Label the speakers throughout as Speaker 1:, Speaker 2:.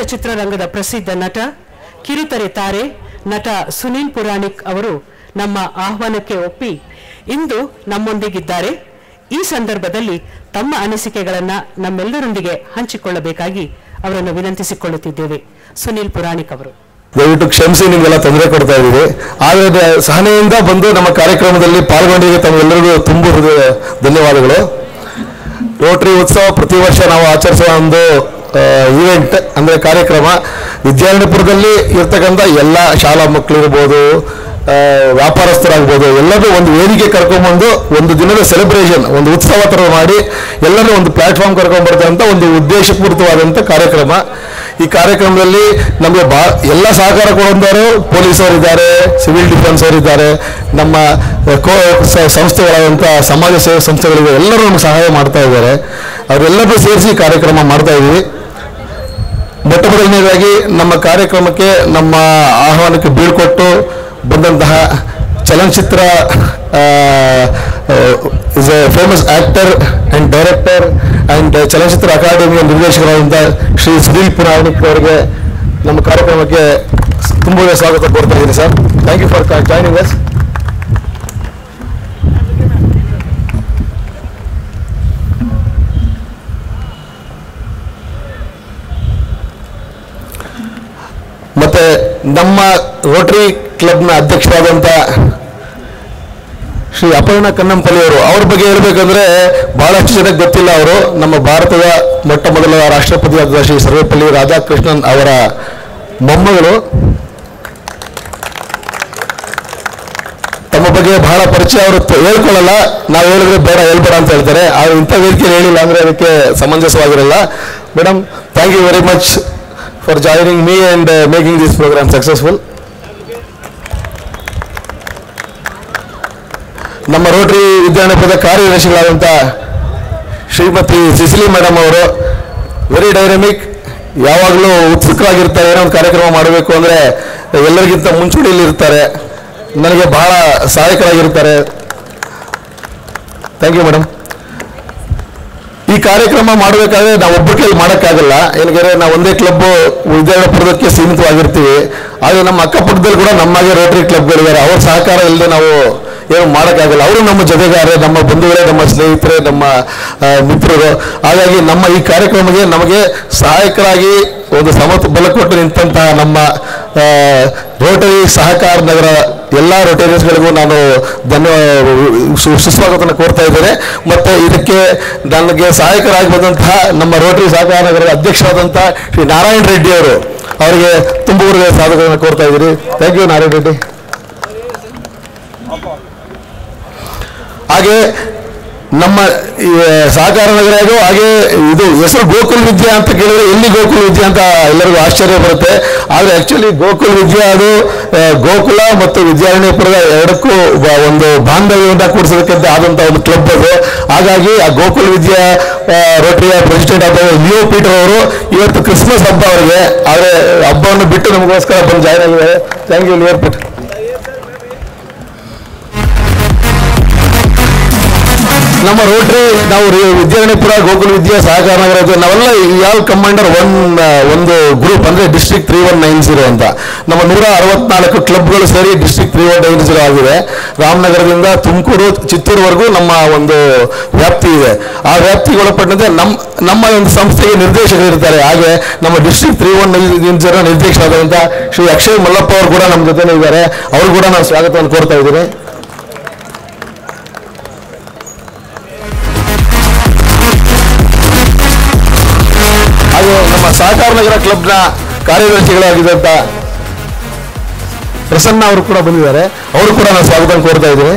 Speaker 1: ಚಲನಚಿತ್ರರಂಗದ ಪ್ರಸಿದ್ಧ ನಟ ಕಿರುತೆರೆ ತಾರೆ ನಟ ಸುನೀಲ್ ಪುರಾಣಿಕ್ ಅವರು ನಮ್ಮ ಆಹ್ವಾನಕ್ಕೆ ಒಪ್ಪಿ ಇಂದು ನಮ್ಮೊಂದಿಗಿದ್ದಾರೆ ಈ ಸಂದರ್ಭದಲ್ಲಿ ತಮ್ಮ ಅನಿಸಿಕೆಗಳನ್ನ ನಮ್ಮೆಲ್ಲರೊಂದಿಗೆ ಹಂಚಿಕೊಳ್ಳಬೇಕಾಗಿ ಅವರನ್ನು ವಿನಂತಿಸಿಕೊಳ್ಳುತ್ತಿದ್ದೇವೆ ಸುನೀಲ್ ಪುರಾಣಿಕ್ ಅವರು
Speaker 2: ದಯವಿಟ್ಟು ಕ್ಷಮಿಸಿ ನಿಮಗೆಲ್ಲ ತೊಂದರೆ ಕೊಡ್ತಾ ಇದ್ದೀವಿ ಆದರೆ ಸಹನೆಯಿಂದ ಬಂದು ನಮ್ಮ ಕಾರ್ಯಕ್ರಮದಲ್ಲಿ ಪಾಲ್ಗೊಂಡಿಗೆ ತಮ್ಮೆಲ್ಲರಿಗೂ ತುಂಬ ಹೃದಯ ಧನ್ಯವಾದಗಳು ರೋಟರಿ ಉತ್ಸವ ಪ್ರತಿ ವರ್ಷ ನಾವು ಆಚರಿಸುವ ಒಂದು ಈವೆಂಟ್ ಅಂದರೆ ಕಾರ್ಯಕ್ರಮ ವಿದ್ಯಾರಣ್ಯಪುರದಲ್ಲಿ ಇರ್ತಕ್ಕಂಥ ಎಲ್ಲ ಶಾಲಾ ಮಕ್ಕಳಿರ್ಬೋದು ಆ, ವ್ಯಾಪಾರಸ್ಥರಾಗ್ಬೋದು ಎಲ್ಲರೂ ಒಂದು ವೇದಿಕೆ ಕರ್ಕೊಂಡ್ಬಂದು ಒಂದು ದಿನದ ಸೆಲೆಬ್ರೇಷನ್ ಒಂದು ಉತ್ಸವ ಥರ ಮಾಡಿ ಎಲ್ಲರೂ ಒಂದು ಪ್ಲಾಟ್ಫಾರ್ಮ್ ಕರ್ಕೊಂಡ್ಬರ್ತಕ್ಕಂಥ ಒಂದು ಉದ್ದೇಶಪೂರಿತವಾದಂಥ ಕಾರ್ಯಕ್ರಮ ಈ ಕಾರ್ಯಕ್ರಮದಲ್ಲಿ ನಮಗೆ ಬಾ ಎಲ್ಲ ಸಹಕಾರ ಕೊಡುವಂಥವರು ಪೊಲೀಸರು ಇದ್ದಾರೆ ಸಿವಿಲ್ ಡಿಫೆನ್ಸ್ ಅವರು ಇದ್ದಾರೆ ನಮ್ಮ ಕೋ ಸ- ಸಂಸ್ಥೆಗಳಾದಂಥ ಸಮಾಜ ಸೇವೆ ಸಂಸ್ಥೆಗಳಿವೆ ಎಲ್ಲರೂ ನಮ್ಗೆ ಸಹಾಯ ಮಾಡ್ತಾ ಇದ್ದಾರೆ ಅವರೆಲ್ಲರೂ ಸೇರಿಸಿ ಕಾರ್ಯಕ್ರಮ ಮಾಡ್ತಾ ಇದ್ದೀವಿ ಮೊಟ್ಟ ಮೊದಲನೇದಾಗಿ ನಮ್ಮ ಕಾರ್ಯಕ್ರಮಕ್ಕೆ ನಮ್ಮ ಆಹ್ವಾನಕ್ಕೆ ಬೀಳ್ಕೊಟ್ಟು ಬಂದಂತಹ ಚಲನಚಿತ್ರ is a famous actor and director and ಚಲನಚಿತ್ರ ಅಕಾಡೆಮಿಯ ನಿರ್ದೇಶಕರಾದಂಥ ಶ್ರೀ ಸುನೀಲ್ ಪುರಾಣಿಕ್ ಅವರಿಗೆ ನಮ್ಮ ಕಾರ್ಯಕ್ರಮಕ್ಕೆ ತುಂಬ ಸ್ವಾಗತ ಕೋರ್ತಾ ಇದ್ದೀನಿ sir thank you for joining us ಮತ್ತೆ ನಮ್ಮ ರೋಟರಿ ಕ್ಲಬ್ನ ಅಧ್ಯಕ್ಷರಾದಂಥ ಶ್ರೀ ಅಪರ್ಣ ಕನ್ನಂಪಲ್ಲಿ ಅವರು ಅವ್ರ ಬಗ್ಗೆ ಹೇಳ್ಬೇಕಂದ್ರೆ ಬಹಳಷ್ಟು ಜನಕ್ಕೆ ಗೊತ್ತಿಲ್ಲ ಅವರು ನಮ್ಮ ಭಾರತದ ಮೊಟ್ಟ ಮೊದಲ ರಾಷ್ಟ್ರಪತಿಯಾದ ಶ್ರೀ ಸರ್ವೇಪಲ್ಲಿ ರಾಧಾಕೃಷ್ಣನ್ ಅವರ ಮೊಮ್ಮಗಳು ತಮ್ಮ ಬಗ್ಗೆ ಬಹಳ ಪರಿಚಯ ಅವರು ತ- ಹೇಳ್ಕೊಳ್ಳಲ್ಲ ನಾವು ಹೇಳಿದ್ರೆ ಬೇಡ ಹೇಳ್ಬೇಡ ಅಂತ ಹೇಳ್ತಾರೆ ಆದ್ರೆ ಇಂಥ ವೇದಿಕೆ ಹೇಳಿಲ್ಲ ಅಂದ್ರೆ ಅದಕ್ಕೆ ಸಮಂಜಸವಾಗಿರಲ್ಲ madam thank you very much for joining me and making this programme successful ನಮ್ಮ ರೋಟರಿ ವಿದ್ಯಾರ್ಥಿಪದ ಕಾರ್ಯದರ್ಶಿಗಳಾದಂಥ ಶ್ರೀಮತಿ ಸಿಸಿಲಿ ಮೇಡಮ್ ಅವರು ವೆರಿ ಡೈನಮಿಕ್ ಯಾವಾಗಲೂ ಉತ್ಸುಕರಾಗಿರ್ತಾರೆ ಏನೋ ಒಂದು ಕಾರ್ಯಕ್ರಮ ಮಾಡಬೇಕು ಅಂದರೆ ಎಲ್ಲರಿಗಿಂತ ಮುಂಚೂಣಿಯಲ್ಲಿ ಇರ್ತಾರೆ ನನಗೆ ಬಹಳ ಸಹಾಯಕರಾಗಿರ್ತಾರೆ ಥ್ಯಾಂಕ್ ಯು ಮೇಡಮ್ ಈ ಕಾರ್ಯಕ್ರಮ ಮಾಡಬೇಕಾದ್ರೆ ನಾವು ಒಬ್ಬರಿಗೆ ಮಾಡೋಕ್ಕಾಗಲ್ಲ ಏನಕ್ಕೆ ನಾವು ಒಂದೇ ಕ್ಲಬ್ ವಿದ್ಯಾರ್ಥಿಪುರದಕ್ಕೆ ಸೀಮಿತವಾಗಿರ್ತೀವಿ ಆದರೆ ನಮ್ಮ ಅಕ್ಕಪಕ್ಕದಲ್ಲಿ ಕೂಡ ನಮ್ಮಾಗೆ ರೋಟರಿ ಕ್ಲಬ್ಗಳಿದ್ದಾರೆ ಅವ್ರ ಸಹಕಾರ ಇಲ್ಲದೆ ನಾವು ಏನು ಮಾಡೋಕ್ಕಾಗಲ್ಲ ಅವರು ನಮ್ಮ ಜೊತೆಗಾರರೇ ನಮ್ಮ ಬಂಧುಗಳೇ ನಮ್ಮ ಸ್ನೇಹಿತರೆ ನಮ್ಮ ಆ, ಮಿತ್ರರು ಹಾಗಾಗಿ ನಮ್ಮ ಈ ಕಾರ್ಯಕ್ರಮಕ್ಕೆ ನಮಗೆ ಸಹಾಯಕರಾಗಿ ಒಂದು ಸಮತ್ ಬಲ ಕೊಟ್ಟು ನಿಂತಹ ನಮ್ಮ ಆ, ರೋಟರಿ ಸಹಕಾರ ನಗರ ಎಲ್ಲ ರೊಟೇರಿಯನ್ಸ್ಗಳಿಗೂ ನಾನು ಧನ್ಯ ಸು- ಸುಸ್ವಾಗತನ ಕೋರ್ತಾ ಇದ್ದೇನೆ ಮತ್ತೆ ಇದಕ್ಕೆ ನನಗೆ ಸಹಾಯಕರಾಗಿ ಬಂದಂತಹ ನಮ್ಮ ರೋಟರಿ ಸಹಕಾರ ನಗರದ ಅಧ್ಯಕ್ಷರಾದಂತಹ ಶ್ರೀ ನಾರಾಯಣ ರೆಡ್ಡಿ ಅವರು ಅವರಿಗೆ ತುಂಬ ಊರಿಗೆ ಸ್ವಾಗತವನ್ನು ಕೋರ್ತಾ ಇದ್ದೀರಿ ಥ್ಯಾಂಕ್ ಯು ನಾರಾಯಣ ರೆಡ್ಡಿ ಹಾಗೆ ನಮ್ಮ ಈ ಸಹಕಾರ ನಗರ ಇದು ಹಾಗೆ ಇದು ಹೆಸರು ಗೋಕುಲ್ ವಿದ್ಯಾ ಅಂತ ಕೇಳಿದ್ರೆ ಎಲ್ಲಿ ಗೋಕುಲ್ ವಿದ್ಯಾ ಅಂತ ಎಲ್ಲರಿಗೂ ಆಶ್ಚರ್ಯ ಬರುತ್ತೆ ಆದರೆ ಆಕ್ಚುಲಿ ಗೋಕುಲ್ ವಿದ್ಯಾ ಅದು ಆ, ಗೋಕುಲ ಮತ್ತು ವಿದ್ಯಾರಣ್ಯಪುರದ ಎರಡಕ್ಕೂ ಬ- ಒಂದು ಬಾಂಧವ್ಯವನ್ನು ಕೂಡಿಸೋದಕ್ಕೆ ಆದಂಥ ಒಂದು ಕ್ಲಬ್ ಅದು ಹಾಗಾಗಿ ಆ ಗೋಕುಲ್ ವಿದ್ಯಾ ಆ, ರೋಟರಿಯ ಪ್ರೆಸಿಡೆಂಟ್ ಆದ ಲಿಯೋ ಪೀಟರ್ ಅವರು ಇವತ್ತು ಕ್ರಿಸ್ಮಸ್ ಹಬ್ಬ ಅವರಿಗೆ ಆದರೆ ಹಬ್ಬವನ್ನು ಬಿಟ್ಟು ನಮಗೋಸ್ಕರ ಬಂದು ಜಾಯ್ನ್ ಆಗಿದ್ದಾರೆ ಥ್ಯಾಂಕ್ ಯು ಲಿಯೋ ಪೀಟರ್ ನಮ್ಮ ರೋಟ್ರಿ ನಾವು ರಿ- ವಿದ್ಯಾರಣ್ಯಪುರ ಗೋಕುಲ ವಿದ್ಯಾ ಸಹಕಾರ ನಗರ ಇದು ನಾವೆಲ್ಲ ಯಾವ ಕಮಾಂಡರ್ ಒನ್ ಒಂದು ಗ್ರೂಪ್ ಅಂದ್ರೆ district three one nine zero ಅಂತ ನಮ್ಮ ನೂರ ಅರವತ್ನಾಲ್ಕು ಕ್ಲಬ್ಗಳು ಸೇರಿ district three one nine zero ಆಗಿದೆ ರಾಮನಗರದಿಂದ ತುಮಕೂರು ಚಿತ್ತೂರುವರೆಗೂ ನಮ್ಮ ಒಂದು ವ್ಯಾಪ್ತಿ ಇದೆ ಆ ವ್ಯಾಪ್ತಿಗೆ ಒಳಪಟ್ಟಂತೆ ನಮ್ಮ ನಮ್ಮ ಒಂದು ಸಂಸ್ಥೆಗೆ ನಿರ್ದೇಶಕರು ಇರ್ತಾರೆ ಹಾಗೆ ನಮ್ಮ district three one nine zero ನಿರ್ದೇಶಕರಾದಂಥ ಶ್ರೀ ಅಕ್ಷಯ್ ಮಲ್ಲಪ್ಪ ಅವರು ಕೂಡ ನಮ್ಮ ಜೊತೆ ಇದ್ದಾರೆ ಅವರು ಕೂಡ ನಾನು ಸ್ವಾಗತವನ್ನು ಕೋರ್ತಾ ಇದ್ದೀನಿ ಹಾಗೆ ನಮ್ಮ ಸಹಕಾರ ನಗರ ಕ್ಲಬ್ನ ಕಾರ್ಯದರ್ಶಿಗಳಾಗಿದ್ದಂಥ ಪ್ರಸನ್ನ ಅವರು ಕೂಡ ಬಂದಿದ್ದಾರೆ ಅವರು ಕೂಡ ನಾನು ಸ್ವಾಗತ ಕೋರ್ತಾ ಇದ್ದೀನಿ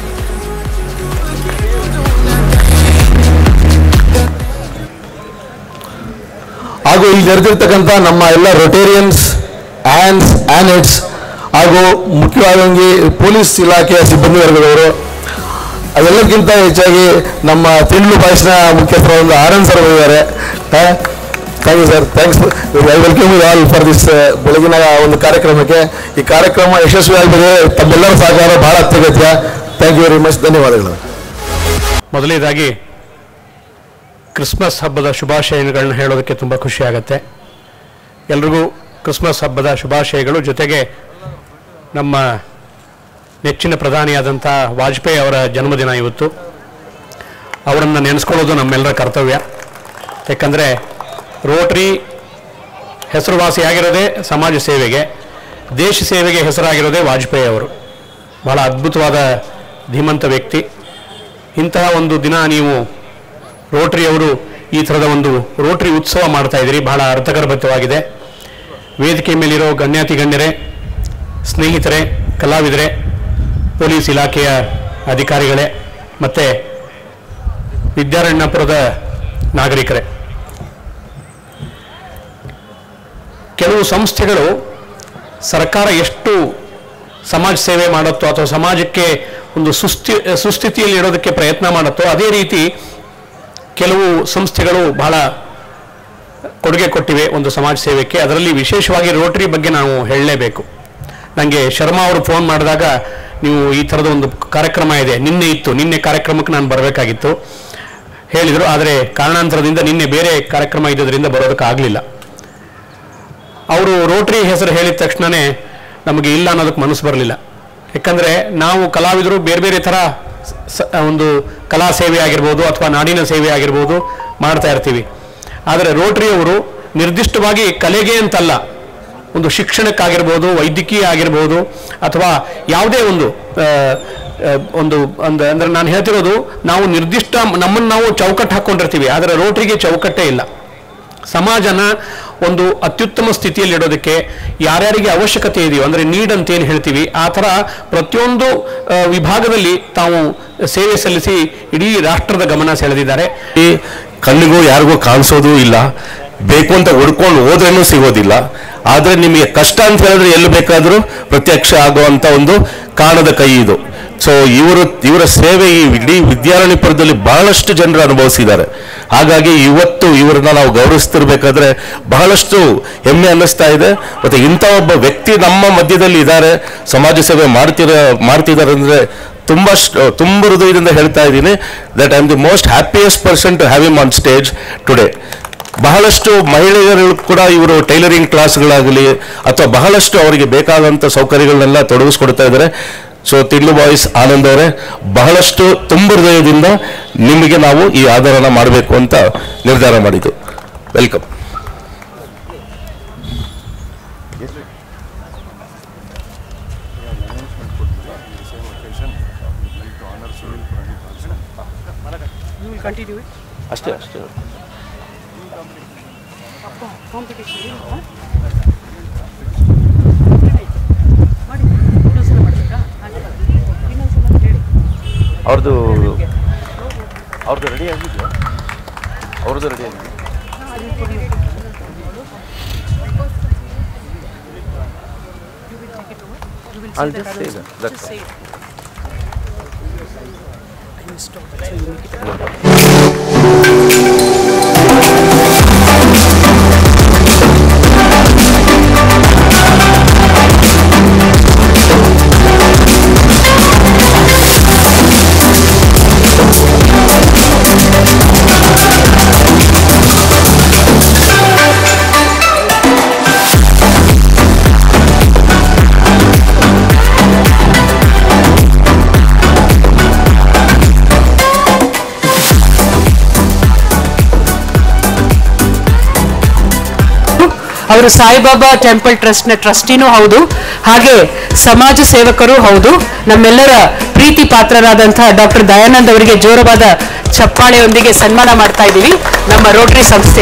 Speaker 2: ಹಾಗೂ ಇಲ್ಲಿ ನೆರೆದಿರ್ತಕ್ಕಂಥ ನಮ್ಮ ಎಲ್ಲ ರೊಟೇರಿಯನ್ಸ್ ಆ್ಯನ್ಸ್ ಆ್ಯನೆಟ್ಸ್ ಹಾಗೂ ಮುಖ್ಯವಾಗಿ ಪೊಲೀಸ್ ಇಲಾಖೆಯ ಸಿಬ್ಬಂದಿ ವರ್ಗದವರು ಅದೆಲ್ಲಕ್ಕಿಂತ ಹೆಚ್ಚಾಗಿ ನಮ್ಮ ತಿಂಡ್ಲು ಬಾಯ್ಸ್ನ ಮುಖ್ಯಸ್ಥರಾದ ಆನಂದ್ ಸರ್ ಬಂದಿದ್ದಾರೆ thank you sir thanks I welcome you all for this ಬೆಳಗಿನ ಒಂದು ಕಾರ್ಯಕ್ರಮಕ್ಕೆ ಈ ಕಾರ್ಯಕ್ರಮ ಯಶಸ್ವಿಯಾಗಬೇಕು ತಮ್ಮೆಲ್ಲರ ಸಹಕಾರ ಬಹಳ ಅತ್ಯಗತ್ಯ ಥ್ಯಾಂಕ್ ಯು ವೆರಿ ಮಚ್ ಧನ್ಯವಾದಗಳು
Speaker 3: ಮೊದಲನೇದಾಗಿ ಕ್ರಿಸ್ಮಸ್ ಹಬ್ಬದ ಶುಭಾಶಯಗಳನ್ನ ಹೇಳೋದಕ್ಕೆ ತುಂಬ ಖುಷಿ ಆಗುತ್ತೆ ಎಲ್ರಿಗೂ ಕ್ರಿಸ್ಮಸ್ ಹಬ್ಬದ ಶುಭಾಶಯಗಳು ಜೊತೆಗೆ ನಮ್ಮ ನೆಚ್ಚಿನ ಪ್ರಧಾನಿಯಾದಂಥ ವಾಜಪೇಯಿ ಅವರ ಜನ್ಮದಿನ ಇವತ್ತು ಅವರನ್ನು ನೆನೆಸ್ಕೊಳ್ಳೋದು ನಮ್ಮೆಲ್ಲರ ಕರ್ತವ್ಯ ಯಾಕಂದರೆ ರೋಟ್ರಿ ಹೆಸರುವಾಸಿಯಾಗಿರೋದೇ ಸಮಾಜ ಸೇವೆಗೆ ದೇಶ ಸೇವೆಗೆ ಹೆಸರಾಗಿರೋದೇ ವಾಜಪೇಯಿ ಅವರು ಬಹಳ ಅದ್ಭುತವಾದ ಧೀಮಂತ ವ್ಯಕ್ತಿ ಇಂತಹ ಒಂದು ದಿನ ನೀವು ರೋಟ್ರಿಯವರು ಈ ಥರದ ಒಂದು ರೋಟ್ರಿ ಉತ್ಸವ ಮಾಡ್ತಾ ಇದ್ದೀರಿ ಬಹಳ ಅರ್ಥಗರ್ಭಿತವಾಗಿದೆ ವೇದಿಕೆ ಮೇಲಿರೋ ಗಣ್ಯಾತಿ ಗಣ್ಯರೇ ಸ್ನೇಹಿತರೆ ಕಲಾವಿದರೇ ಪೊಲೀಸ್ ಇಲಾಖೆಯ ಅಧಿಕಾರಿಗಳೇ ಮತ್ತು ವಿದ್ಯಾರಣ್ಯಪುರದ ನಾಗರಿಕರೇ ಕೆಲವು ಸಂಸ್ಥೆಗಳು ಸರ್ಕಾರ ಎಷ್ಟು ಸಮಾಜ ಸೇವೆ ಮಾಡುತ್ತೋ ಅಥವಾ ಸಮಾಜಕ್ಕೆ ಒಂದು ಸುಸ್ಥಿ ಸುಸ್ಥಿತಿಯಲ್ಲಿ ಇಡೋದಕ್ಕೆ ಪ್ರಯತ್ನ ಮಾಡುತ್ತೋ ಅದೇ ರೀತಿ ಕೆಲವು ಸಂಸ್ಥೆಗಳು ಬಹಳ ಕೊಡುಗೆ ಕೊಟ್ಟಿವೆ ಒಂದು ಸಮಾಜ ಸೇವೆಗೆ ಅದರಲ್ಲಿ ವಿಶೇಷವಾಗಿ ರೋಟರಿ ಬಗ್ಗೆ ನಾವು ಹೇಳಲೇಬೇಕು ನನಗೆ ಶರ್ಮಾ ಅವರು ಫೋನ್ ಮಾಡಿದಾಗ ನೀವು ಈ ಥರದ ಒಂದು ಕಾರ್ಯಕ್ರಮ ಇದೆ ನಿನ್ನೆ ಇತ್ತು ನಿನ್ನೆ ಕಾರ್ಯಕ್ರಮಕ್ಕೆ ನಾನು ಬರಬೇಕಾಗಿತ್ತು ಹೇಳಿದರು ಆದರೆ ಕಾರಣಾಂತರದಿಂದ ನಿನ್ನೆ ಬೇರೆ ಕಾರ್ಯಕ್ರಮ ಇದ್ದದ್ರಿಂದ ಬರೋದಕ್ಕಾಗಲಿಲ್ಲ ಅವರು ರೋಟ್ರಿ ಹೆಸರು ಹೇಳಿದ ತಕ್ಷಣವೇ ನಮಗೆ ಇಲ್ಲ ಅನ್ನೋದಕ್ಕೆ ಮನಸ್ಸು ಬರಲಿಲ್ಲ ಯಾಕಂದರೆ ನಾವು ಕಲಾವಿದರು ಬೇರೆ ಬೇರೆ ಥರ ಸ- ಒಂದು ಕಲಾ ಸೇವೆ ಆಗಿರ್ಬೋದು ಅಥವಾ ನಾಡಿನ ಸೇವೆ ಆಗಿರ್ಬೋದು ಮಾಡ್ತಾ ಇರ್ತೀವಿ ಆದರೆ ರೋಟ್ರಿಯವರು ನಿರ್ದಿಷ್ಟವಾಗಿ ಕಲೆಗೆ ಅಂತಲ್ಲ ಒಂದು ಶಿಕ್ಷಣಕ್ಕಾಗಿರ್ಬೋದು ವೈದ್ಯಕೀಯ ಆಗಿರ್ಬೋದು ಅಥವಾ ಯಾವುದೇ ಒಂದು ಆ, ಆ, ಒಂದು ಅಂದ ಅಂದರೆ ನಾನು ಹೇಳ್ತಿರೋದು ನಾವು ನಿರ್ದಿಷ್ಟ ನಮ್ಮನ್ನು ನಾವು ಚೌಕಟ್ಟು ಹಾಕ್ಕೊಂಡಿರ್ತೀವಿ ಆದರೆ ರೋಟ್ರಿಗೆ ಚೌಕಟ್ಟೇ ಇಲ್ಲ ಸಮಾಜನ ಒಂದು ಅತ್ಯುತ್ತಮ ಸ್ಥಿತಿಯಲ್ಲಿ ಇಡೋದಕ್ಕೆ ಯಾರ್ಯಾರಿಗೆ ಅವಶ್ಯಕತೆ ಇದೆಯೋ ಅಂದರೆ ನೀಡ್ ಅಂತ ಏನು ಹೇಳ್ತೀವಿ ಆ ಥರ ಪ್ರತಿಯೊಂದು ಆ, ವಿಭಾಗದಲ್ಲಿ ತಾವು ಸೇವೆ ಸಲ್ಲಿಸಿ ಇಡೀ ರಾಷ್ಟ್ರದ ಗಮನ ಸೆಳೆದಿದ್ದಾರೆ
Speaker 4: ಈ ಕಣ್ಣಿಗೂ ಯಾರಿಗೂ ಕಾಣಿಸೋದು ಇಲ್ಲ ಬೇಕು ಅಂತ ಹುಡ್ಕೊಂಡು ಹೋದ್ರೇನು ಸಿಗೋದಿಲ್ಲ ಆದ್ರೆ ನಿಮಗೆ ಕಷ್ಟ ಅಂತ ಹೇಳಿದ್ರೆ ಎಲ್ಲಿ ಬೇಕಾದರೂ ಪ್ರತ್ಯಕ್ಷ ಆಗುವಂತ ಒಂದು ಕಾಣದ ಕೈ ಇದು ಸೊ ಇವರು ಇವರ ಸೇವೆ ಈ ಇಡೀ ವಿದ್ಯಾರಣ್ಯಪುರದಲ್ಲಿ ಬಹಳಷ್ಟು ಜನರು ಅನುಭವಿಸಿದ್ದಾರೆ ಹಾಗಾಗಿ ಇವತ್ತು ಇವರನ್ನ ನಾವು ಗೌರವಿಸ್ತಿರ್ಬೇಕಾದ್ರೆ ಬಹಳಷ್ಟು ಹೆಮ್ಮೆ ಅನ್ನಿಸ್ತಾ ಇದೆ ಮತ್ತೆ ಇಂಥ ಒಬ್ಬ ವ್ಯಕ್ತಿ ನಮ್ಮ ಮಧ್ಯದಲ್ಲಿ ಇದ್ದಾರೆ ಸಮಾಜ ಸೇವೆ ಮಾಡ್ತಿರ ಮಾಡ್ತಿದ್ದಾರೆ ಅಂದ್ರೆ ತುಂಬಾ ಷ್ಟ- ತುಂಬ ಹೃದಯದಿಂದ ಹೇಳ್ತಾ ಇದ್ದೀನಿ that I am the most happiest person to have him on stage today ಬಹಳಷ್ಟು ಮಹಿಳೆಯರು ಕೂಡ ಇವರು ಟೈಲರಿಂಗ್ ಕ್ಲಾಸ್ಗಳಾಗಲಿ ಅಥವಾ ಬಹಳಷ್ಟು ಅವರಿಗೆ ಬೇಕಾದಂಥ ಸೌಕರ್ಯಗಳನ್ನೆಲ್ಲ ತೊಡಗಿಸ್ಕೊಡ್ತಾ ಇದ್ದಾರೆ ಸೊ ತಿಂಡು ಬಾಯ್ಸ್ ಆನಂದ್ ಅವರೇ ಬಹಳಷ್ಟು ತುಂಬ ಹೃದಯದಿಂದ ನಿಮಗೆ ನಾವು ಈ ಆಧಾರನ ಮಾಡಬೇಕು ಅಂತ ನಿರ್ಧಾರ ಮಾಡಿದ್ದು ವೆಲ್ಕಮ್ ಅಷ್ಟೇ ಅಷ್ಟೇ ಅವ್ರದ್ದು ಅವ್ರದ್ದು ರೆಡಿ ಆಗಿದೆಯಾ ಅವ್ರದ್ದು ರೆಡಿ ಆಗಿದೆ I'll just say that. That's all.
Speaker 1: ಅವರು ಸಾಯಿಬಾಬಾ ಟೆಂಪಲ್ ಟ್ರಸ್ಟ್ನ ಟ್ರಸ್ಟಿನೂ ಹೌದು ಹಾಗೆ ಸಮಾಜ ಸೇವಕರು ಹೌದು ನಮ್ಮೆಲ್ಲರ ಪ್ರೀತಿ ಪಾತ್ರರಾದಂತಹ ಡಾಕ್ಟರ್ ದಯಾನಂದ್ ಅವರಿಗೆ ಜೋರವಾದ ಚಪ್ಪಾಳೆಯೊಂದಿಗೆ ಸನ್ಮಾನ ಮಾಡ್ತಾ ಇದ್ದೀವಿ ನಮ್ಮ ರೋಟರಿ ಸಂಸ್ಥೆ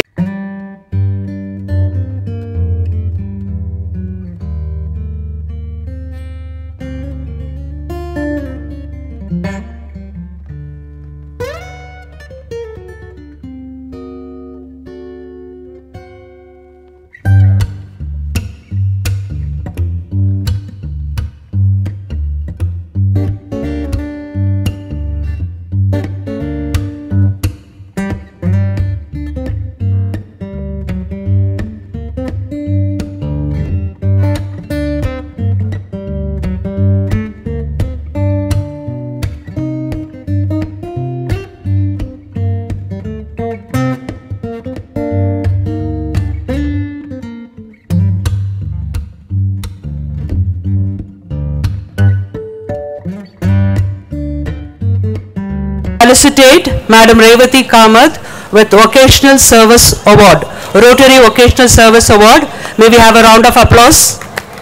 Speaker 1: felicitate Madam Revati Kamath with Vocational Service Award, Rotary Vocational Service Award. May we have a round of applause?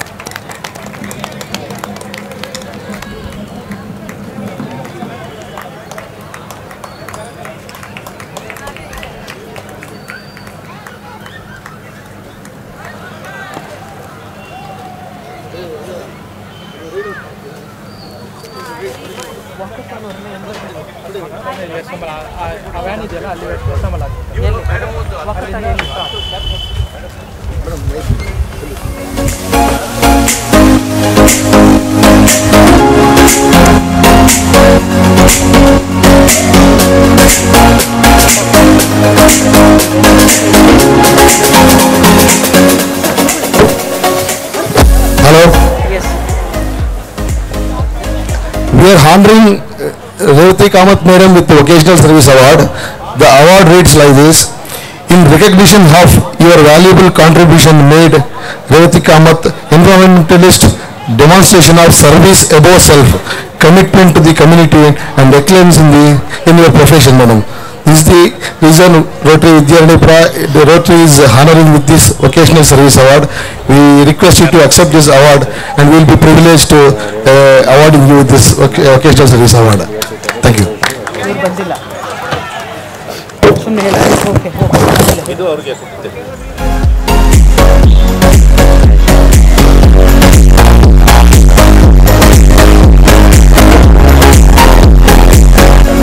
Speaker 2: Hello.
Speaker 1: Yes.
Speaker 2: We are honoring uh, Revati Kamath Madam with the Vocational Service Award. The award reads like this. In recognition of your valuable contribution made, Revati Kamath, environmentalist, demonstration of service above self, commitment to the community and excellence in the, in your profession, madam. This is the reason Rotary Vidyanipura, the Rotary is honoring with this vocational service award. We request you to accept this award and we will be privileged to uh, awarding you with this voc- vocational service award. Thank you.
Speaker 1: ಇವ್ರು ಬಂದಿಲ್ಲ ಸುಮ್ಮನೆ ಹೇಳಿ okay